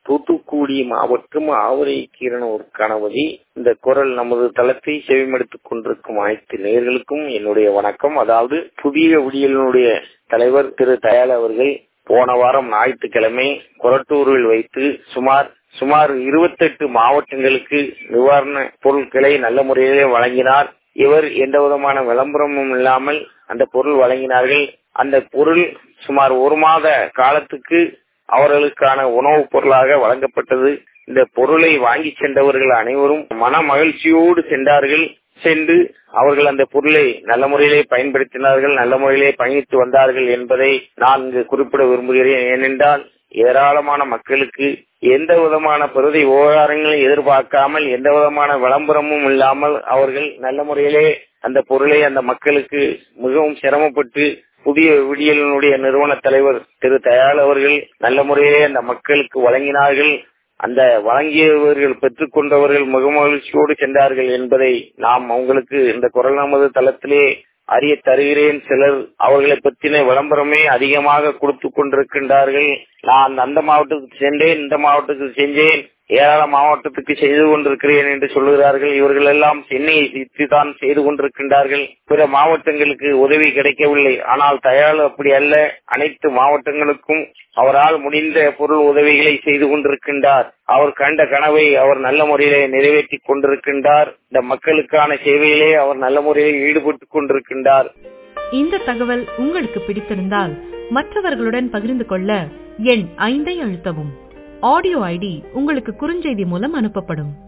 தூத்துக்குடி மாவட்டம் ஆவரை கீரனூர் கணபதி இந்த குரல் நமது தளத்தை செவிமடுத்துக் கொண்டிருக்கும் அனைத்து நேர்களுக்கும் என்னுடைய வணக்கம் அதாவது புதிய விடியலினுடைய தலைவர் திரு தயாள் அவர்கள் போன வாரம் ஞாயிற்றுக்கிழமை கொரட்டூரில் வைத்து சுமார் சுமார் இருபத்தெட்டு மாவட்டங்களுக்கு நிவாரண பொருட்களை நல்ல முறையிலே வழங்கினார் இவர் எந்த விதமான விளம்பரமும் இல்லாமல் அந்த பொருள் வழங்கினார்கள் அந்த பொருள் சுமார் ஒரு மாத காலத்துக்கு அவர்களுக்கான உணவுப் பொருளாக வழங்கப்பட்டது இந்த பொருளை வாங்கி சென்றவர்கள் அனைவரும் மன மகிழ்ச்சியோடு சென்றார்கள் சென்று அவர்கள் அந்த பொருளை நல்ல முறையிலே பயன்படுத்தினார்கள் நல்ல முறையிலே பயணித்து வந்தார்கள் என்பதை நான் இங்கு குறிப்பிட விரும்புகிறேன் ஏனென்றால் ஏராளமான மக்களுக்கு எந்த விதமான பிரதி விவகாரங்களை எதிர்பார்க்காமல் எந்த விதமான விளம்பரமும் இல்லாமல் அவர்கள் நல்ல முறையிலே அந்த பொருளை அந்த மக்களுக்கு மிகவும் சிரமப்பட்டு புதிய விடியலினுடைய நிறுவன தலைவர் திரு தயாள் அவர்கள் நல்ல முறையிலே அந்த மக்களுக்கு வழங்கினார்கள் அந்த வழங்கியவர்கள் பெற்றுக் கொண்டவர்கள் மிக மகிழ்ச்சியோடு சென்றார்கள் என்பதை நாம் அவங்களுக்கு இந்த குரல் நமது தளத்திலே அறிய தருகிறேன் சிலர் அவர்களை பற்றின விளம்பரமே அதிகமாக கொடுத்து கொண்டிருக்கின்றார்கள் நான் அந்த மாவட்டத்துக்கு சென்றேன் இந்த மாவட்டத்துக்கு செஞ்சேன் ஏராள மாவட்டத்துக்கு செய்து கொண்டிருக்கிறேன் என்று சொல்லுகிறார்கள் இவர்கள் எல்லாம் சென்னையை சுற்றி தான் செய்து கொண்டிருக்கின்றார்கள் பிற மாவட்டங்களுக்கு உதவி கிடைக்கவில்லை ஆனால் தயாள் அப்படி அல்ல அனைத்து மாவட்டங்களுக்கும் அவரால் முடிந்த பொருள் உதவிகளை செய்து கொண்டிருக்கின்றார் அவர் கண்ட கனவை அவர் நல்ல முறையிலே நிறைவேற்றி கொண்டிருக்கின்றார் இந்த மக்களுக்கான சேவையிலே அவர் நல்ல முறையில் ஈடுபட்டுக் கொண்டிருக்கின்றார் இந்த தகவல் உங்களுக்கு பிடித்திருந்தால் மற்றவர்களுடன் பகிர்ந்து கொள்ள எண் ஐந்தை அழுத்தவும் ஆடியோ ஐடி உங்களுக்கு குறுஞ்செய்தி மூலம் அனுப்பப்படும்